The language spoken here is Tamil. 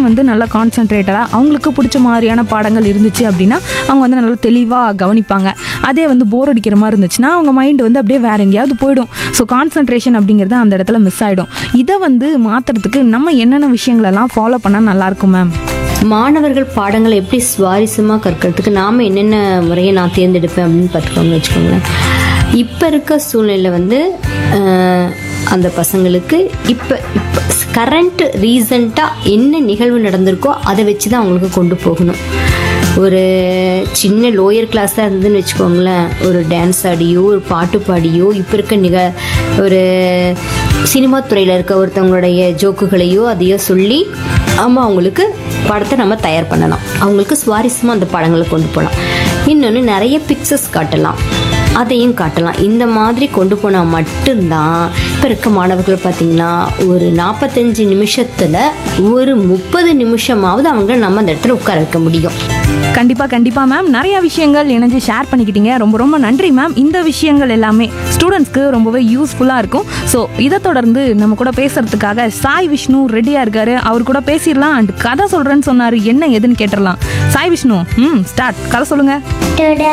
வந்து நல்லா கான்சென்ட்ரேட்டடாக அவங்களுக்கு பிடிச்ச மாதிரியான பாடங்கள் இருந்துச்சு அப்படின்னா அவங்க வந்து நல்லா தெளிவாக கவனிப்பாங்க அதே வந்து போர் அடிக்கிற மாதிரி இருந்துச்சுன்னா அவங்க மைண்ட் வந்து அப்படியே வேற எங்கேயாவது போயிடும் ஸோ கான்சென்ட்ரேஷன் அப்படிங்கிறது அந்த இடத்துல மிஸ் ஆகிடும் இதை வந்து மாற்றுறதுக்கு நம்ம என்னென்ன விஷயங்களெல்லாம் ஃபாலோ பண்ணால் நல்லாயிருக்கும் மேம் மாணவர்கள் பாடங்களை எப்படி சுவாரஸ்யமாக கற்கிறதுக்கு நாம் என்னென்ன முறையை நான் தேர்ந்தெடுப்பேன் அப்படின்னு பார்த்துக்கோங்க வச்சுக்கோங்களேன் இப்போ இருக்க சூழ்நிலையில் வந்து அஹ், அந்த பசங்களுக்கு இப்போ இப்போ கரண்ட் ரீசண்டாக என்ன நிகழ்வு நடந்திருக்கோ அதை வச்சு தான் அவங்களுக்கு கொண்டு போகணும் ஒரு சின்ன லோயர் கிளாஸாக இருந்ததுன்னு வச்சுக்கோங்களேன் ஒரு டான்ஸ் ஆடியோ ஒரு பாட்டு பாடியோ இப்போ இருக்க நிக ஒரு சினிமா துறையில் இருக்க ஒருத்தவங்களுடைய ஜோக்குகளையோ அதையோ சொல்லி ஆமாம் அவங்களுக்கு படத்தை நம்ம தயார் பண்ணலாம் அவங்களுக்கு சுவாரஸ்யமாக அந்த படங்களை கொண்டு போகலாம் இன்னொன்று நிறைய பிக்சர்ஸ் காட்டலாம் அதையும் காட்டலாம் இந்த மாதிரி கொண்டு போனால் மட்டும்தான் இப்போ இருக்க மாணவர்கள் பார்த்திங்கன்னா ஒரு நாற்பத்தஞ்சு நிமிஷத்தில் ஒரு முப்பது நிமிஷமாவது அவங்க நம்ம அந்த இடத்துல உட்கார வைக்க முடியும் கண்டிப்பாக கண்டிப்பாக மேம் நிறைய விஷயங்கள் இணைஞ்சு ஷேர் பண்ணிக்கிட்டீங்க ரொம்ப ரொம்ப நன்றி மேம் இந்த விஷயங்கள் எல்லாமே ஸ்டூடெண்ட்ஸ்க்கு ரொம்பவே யூஸ்ஃபுல்லாக இருக்கும் ஸோ இதை தொடர்ந்து நம்ம கூட பேசுறதுக்காக சாய் விஷ்ணு ரெடியாக இருக்காரு அவர் கூட பேசிடலாம் அண்ட் கதை சொல்கிறேன்னு சொன்னார் என்ன எதுன்னு கேட்டுடலாம் சாய் விஷ்ணு ம் ஸ்டார்ட் கதை சொல்லுங்கள் Today